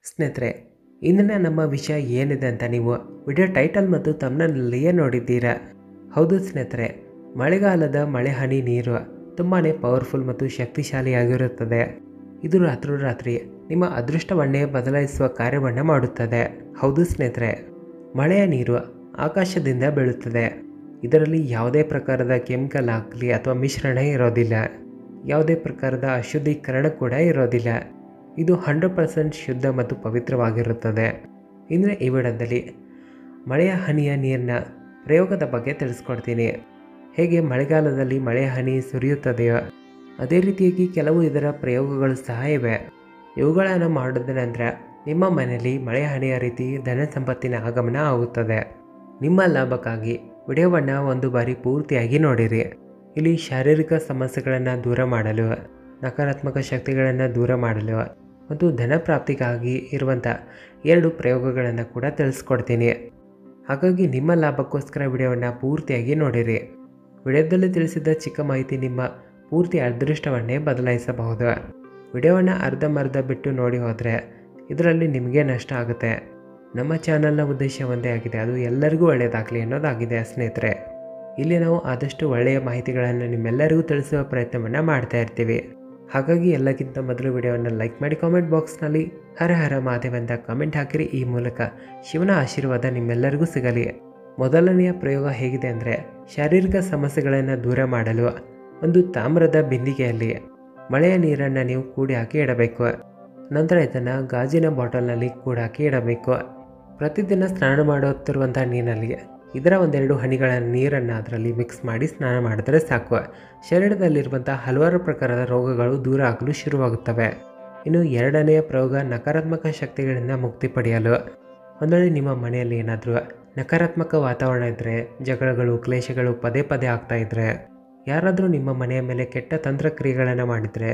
ಸ್ನೇಹಿತರೆ ಇಂದಿನ ನಮ್ಮ ವಿಷಯ ಏನಿದೆ ಅಂತ ನೀವು ವಿಡಿಯೋ ಟೈಟಲ್ ಮತ್ತು ತಮ್ಮನಲ್ಲಿಯೇ ನೋಡಿದ್ದೀರಾ ಹೌದು ಸ್ನೇಹಿತರೆ ಮಳೆಗಾಲದ ಮಳೆ ಹನಿ ನೀರು ತುಂಬಾ ಪವರ್ಫುಲ್ ಮತ್ತು ಶಕ್ತಿಶಾಲಿಯಾಗಿರುತ್ತದೆ ಇದು ರಾತ್ರೋರಾತ್ರಿ ನಿಮ್ಮ ಅದೃಷ್ಟವನ್ನೇ ಬದಲಾಯಿಸುವ ಕಾರ್ಯವನ್ನು ಮಾಡುತ್ತದೆ ಹೌದು ಸ್ನೇಹಿತರೆ ಮಳೆಯ ನೀರು ಆಕಾಶದಿಂದ ಬೀಳುತ್ತದೆ ಇದರಲ್ಲಿ ಯಾವುದೇ ಪ್ರಕಾರದ ಕೆಮಿಕಲ್ ಆಗಲಿ ಅಥವಾ ಮಿಶ್ರಣ ಇರೋದಿಲ್ಲ ಯಾವುದೇ ಪ್ರಕಾರದ ಅಶುದ್ಧೀಕರಣ ಕೂಡ ಇರೋದಿಲ್ಲ ಇದು ಹಂಡ್ರೆಡ್ ಪರ್ಸೆಂಟ್ ಶುದ್ಧ ಮತ್ತು ಪವಿತ್ರವಾಗಿರುತ್ತದೆ ಇಂದಿನ ಈ ವಿಡಿಯೋದಲ್ಲಿ ಮಳೆಯ ಹನಿಯ ನೀರಿನ ಪ್ರಯೋಗದ ಬಗ್ಗೆ ತಿಳಿಸ್ಕೊಡ್ತೀನಿ ಹೇಗೆ ಮಳೆಗಾಲದಲ್ಲಿ ಮಳೆಯ ಹನಿ ಸುರಿಯುತ್ತದೆಯೋ ಅದೇ ರೀತಿಯಾಗಿ ಕೆಲವು ಇದರ ಪ್ರಯೋಗಗಳು ಸಹ ಇವೆ ಇವುಗಳನ್ನು ಮಾಡಿದ ನಂತರ ನಿಮ್ಮ ಮನೆಯಲ್ಲಿ ಮಳೆಯ ಹನಿಯ ರೀತಿ ಧನ ಸಂಪತ್ತಿನ ಆಗಮನ ಆಗುತ್ತದೆ ನಿಮ್ಮ ಲಾಭಕ್ಕಾಗಿ ವಿಡಿಯೋವನ್ನು ಒಂದು ಬಾರಿ ಪೂರ್ತಿಯಾಗಿ ನೋಡಿರಿ ಇಲ್ಲಿ ಶಾರೀರಿಕ ಸಮಸ್ಯೆಗಳನ್ನು ದೂರ ಮಾಡಲು ನಕಾರಾತ್ಮಕ ಶಕ್ತಿಗಳನ್ನು ದೂರ ಮಾಡಲು ಮತ್ತು ಧನ ಪ್ರಾಪ್ತಿಗಾಗಿ ಇರುವಂಥ ಎರಡು ಪ್ರಯೋಗಗಳನ್ನು ಕೂಡ ತಿಳಿಸ್ಕೊಡ್ತೀನಿ ಹಾಗಾಗಿ ನಿಮ್ಮ ಲಾಭಕ್ಕೋಸ್ಕರ ವಿಡಿಯೋವನ್ನು ಪೂರ್ತಿಯಾಗಿ ನೋಡಿರಿ ವಿಡಿಯೋದಲ್ಲಿ ತಿಳಿಸಿದ ಚಿಕ್ಕ ಮಾಹಿತಿ ನಿಮ್ಮ ಪೂರ್ತಿ ಅದೃಷ್ಟವನ್ನೇ ಬದಲಾಯಿಸಬಹುದು ವಿಡಿಯೋವನ್ನು ಅರ್ಧಂಬರ್ಧ ಬಿಟ್ಟು ನೋಡಿ ಹೋದರೆ ಇದರಲ್ಲಿ ನಿಮಗೆ ನಷ್ಟ ಆಗುತ್ತೆ ನಮ್ಮ ಚಾನಲ್ನ ಉದ್ದೇಶ ಒಂದೇ ಆಗಿದೆ ಅದು ಎಲ್ಲರಿಗೂ ಒಳ್ಳೆಯದಾಗಲಿ ಅನ್ನೋದಾಗಿದೆ ಸ್ನೇಹಿತರೆ ಇಲ್ಲಿ ನಾವು ಆದಷ್ಟು ಒಳ್ಳೆಯ ಮಾಹಿತಿಗಳನ್ನು ನಿಮ್ಮೆಲ್ಲರಿಗೂ ತಿಳಿಸುವ ಪ್ರಯತ್ನವನ್ನು ಮಾಡ್ತಾ ಇರ್ತೀವಿ ಹಾಗಾಗಿ ಎಲ್ಲಕ್ಕಿಂತ ಮೊದಲು ವಿಡಿಯೋವನ್ನು ಲೈಕ್ ಮಾಡಿ ಕಾಮೆಂಟ್ ಬಾಕ್ಸ್ನಲ್ಲಿ ಹರ ಹರ ಮಾದೇವ ಅಂತ ಕಮೆಂಟ್ ಹಾಕಿರಿ ಈ ಮೂಲಕ ಶಿವನ ಆಶೀರ್ವಾದ ನಿಮ್ಮೆಲ್ಲರಿಗೂ ಸಿಗಲಿ ಮೊದಲನೆಯ ಪ್ರಯೋಗ ಹೇಗಿದೆ ಅಂದರೆ ಶಾರೀರಿಕ ಸಮಸ್ಯೆಗಳನ್ನು ದೂರ ಮಾಡಲು ಒಂದು ತಾಮ್ರದ ಬಿಂದಿಗೆಯಲ್ಲಿ ಮಳೆಯ ನೀರನ್ನು ನೀವು ಕೂಡಿ ಹಾಕಿ ಇಡಬೇಕು ನಂತರ ಇದನ್ನು ಗಾಜಿನ ಬಾಟಲ್ನಲ್ಲಿ ಕೂಡ ಹಾಕಿ ಇಡಬೇಕು ಪ್ರತಿದಿನ ಸ್ನಾನ ಮಾಡುತ್ತಿರುವಂಥ ನೀರಿನಲ್ಲಿ ಇದರ ಒಂದೆರಡು ಹನಿಗಳ ನೀರನ್ನು ಅದರಲ್ಲಿ ಮಿಕ್ಸ್ ಮಾಡಿ ಸ್ನಾನ ಮಾಡಿದ್ರೆ ಸಾಕು ಶರೀರದಲ್ಲಿರುವಂಥ ಹಲವಾರು ಪ್ರಕಾರದ ರೋಗಗಳು ದೂರ ಆಗಲು ಶುರುವಾಗುತ್ತವೆ ಇನ್ನು ಎರಡನೆಯ ಪ್ರಯೋಗ ನಕಾರಾತ್ಮಕ ಶಕ್ತಿಗಳಿಂದ ಮುಕ್ತಿ ಪಡೆಯಲು ಒಂದು ವೇಳೆ ನಿಮ್ಮ ಮನೆಯಲ್ಲಿ ಏನಾದರೂ ನಕಾರಾತ್ಮಕ ವಾತಾವರಣ ಇದ್ದರೆ ಜಗಳಗಳು ಕ್ಲೇಶಗಳು ಪದೇ ಪದೇ ಆಗ್ತಾ ಇದ್ದರೆ ಯಾರಾದರೂ ನಿಮ್ಮ ಮನೆಯ ಮೇಲೆ ಕೆಟ್ಟ ತಂತ್ರಕ್ರಿಯೆಗಳನ್ನು ಮಾಡಿದರೆ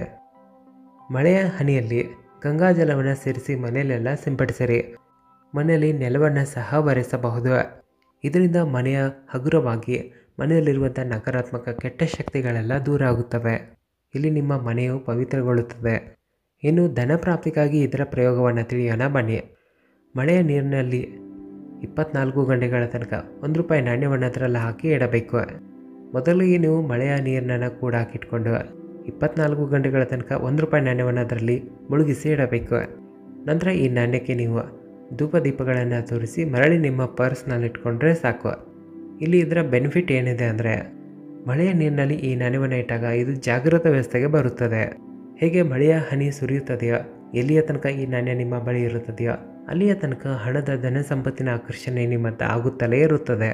ಮಳೆಯ ಹನಿಯಲ್ಲಿ ಗಂಗಾಜಲವನ್ನು ಸೇರಿಸಿ ಮನೆಯಲ್ಲೆಲ್ಲ ಸಿಂಪಡಿಸಿರಿ ಮನೆಯಲ್ಲಿ ನೆಲವನ್ನು ಸಹ ಒರೆಸಬಹುದು ಇದರಿಂದ ಮನೆಯ ಹಗುರವಾಗಿ ಮನೆಯಲ್ಲಿರುವಂಥ ನಕಾರಾತ್ಮಕ ಕೆಟ್ಟ ಶಕ್ತಿಗಳೆಲ್ಲ ದೂರ ಆಗುತ್ತವೆ ಇಲ್ಲಿ ನಿಮ್ಮ ಮನೆಯು ಪವಿತ್ರಗೊಳ್ಳುತ್ತದೆ ಇನ್ನು ಧನ ಪ್ರಾಪ್ತಿಗಾಗಿ ಇದರ ಪ್ರಯೋಗವನ್ನು ತಿಳಿಯೋಣ ಬನ್ನಿ ಮಳೆಯ ನೀರಿನಲ್ಲಿ ಇಪ್ಪತ್ನಾಲ್ಕು ಗಂಟೆಗಳ ತನಕ ಒಂದು ರೂಪಾಯಿ ನಾಣ್ಯವನ್ನು ಅದರಲ್ಲಿ ಹಾಕಿ ಇಡಬೇಕು ಮೊದಲಿಗೆ ನೀವು ಮಳೆಯ ನೀರನ್ನು ಕೂಡ ಹಾಕಿಟ್ಕೊಂಡು ಇಪ್ಪತ್ನಾಲ್ಕು ಗಂಟೆಗಳ ತನಕ ಒಂದು ರೂಪಾಯಿ ನಾಣ್ಯವನ್ನು ಅದರಲ್ಲಿ ಮುಳುಗಿಸಿ ಇಡಬೇಕು ನಂತರ ಈ ನಾಣ್ಯಕ್ಕೆ ನೀವು ಧೂಪ ದೀಪಗಳನ್ನು ತೋರಿಸಿ ಮರಳಿ ನಿಮ್ಮ ಪರ್ಸ್ನಲ್ಲಿ ಇಟ್ಕೊಂಡ್ರೆ ಸಾಕು ಇಲ್ಲಿ ಇದರ ಬೆನಿಫಿಟ್ ಏನಿದೆ ಅಂದರೆ ಮಳೆಯ ನೀರಿನಲ್ಲಿ ಈ ನಾಣ್ಯವನ್ನು ಇಟ್ಟಾಗ ಇದು ಜಾಗೃತ ವ್ಯವಸ್ಥೆಗೆ ಬರುತ್ತದೆ ಹೇಗೆ ಮಳೆಯ ಹನಿ ಸುರಿಯುತ್ತದೆಯೋ ಎಲ್ಲಿಯ ತನಕ ಈ ನಾಣ್ಯ ನಿಮ್ಮ ಬಳಿ ಇರುತ್ತದೆಯೋ ಅಲ್ಲಿಯ ತನಕ ಹಣದ ಧನ ಸಂಪತ್ತಿನ ಆಕರ್ಷಣೆ ನಿಮ್ಮತ್ತ ಆಗುತ್ತಲೇ ಇರುತ್ತದೆ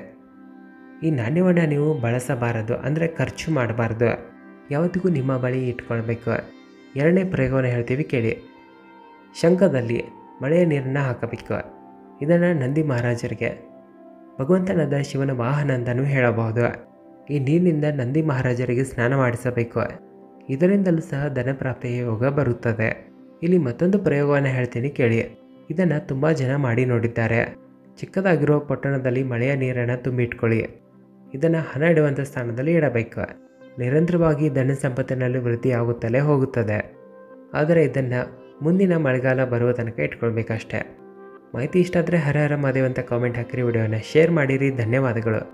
ಈ ನಾಣ್ಯವನ್ನು ನೀವು ಬಳಸಬಾರದು ಅಂದರೆ ಖರ್ಚು ಮಾಡಬಾರ್ದು ಯಾವತ್ತಿಗೂ ನಿಮ್ಮ ಬಳಿ ಇಟ್ಕೊಳ್ಬೇಕು ಎರಡನೇ ಪ್ರಯೋಗವನ್ನು ಹೇಳ್ತೀವಿ ಕೇಳಿ ಶಂಖದಲ್ಲಿ ಮಳೆಯ ನೀರನ್ನು ಹಾಕಬೇಕು ಇದನ್ನು ನಂದಿ ಮಹಾರಾಜರಿಗೆ ಭಗವಂತನಾದ ಶಿವನ ವಾಹನ ಅಂತಲೂ ಹೇಳಬಹುದು ಈ ನೀರಿನಿಂದ ನಂದಿ ಮಹಾರಾಜರಿಗೆ ಸ್ನಾನ ಮಾಡಿಸಬೇಕು ಇದರಿಂದಲೂ ಸಹ ಧನಪ್ರಾಪ್ತಿಯ ಯೋಗ ಬರುತ್ತದೆ ಇಲ್ಲಿ ಮತ್ತೊಂದು ಪ್ರಯೋಗವನ್ನು ಹೇಳ್ತೀನಿ ಕೇಳಿ ಇದನ್ನು ತುಂಬ ಜನ ಮಾಡಿ ನೋಡಿದ್ದಾರೆ ಚಿಕ್ಕದಾಗಿರೋ ಪಟ್ಟಣದಲ್ಲಿ ಮಳೆಯ ನೀರನ್ನು ತುಂಬಿಟ್ಕೊಳ್ಳಿ ಇದನ್ನು ಹಣ ಇಡುವಂಥ ಸ್ಥಾನದಲ್ಲಿ ಇಡಬೇಕು ನಿರಂತರವಾಗಿ ಧನ ಸಂಪತ್ತಿನಲ್ಲಿ ವೃದ್ಧಿಯಾಗುತ್ತಲೇ ಹೋಗುತ್ತದೆ ಆದರೆ ಇದನ್ನು ಮುಂದಿನ ಮಳೆಗಾಲ ಬರುವ ತನಕ ಇಟ್ಕೊಳ್ಬೇಕಷ್ಟೆ ಮಾಹಿತಿ ಇಷ್ಟ ಆದರೆ ಹರ ಹರ ಮಾದೇವ್ ಅಂತ ಕಾಮೆಂಟ್ ಹಾಕಿರಿ ವಿಡಿಯೋನ ಶೇರ್ ಮಾಡಿರಿ ಧನ್ಯವಾದಗಳು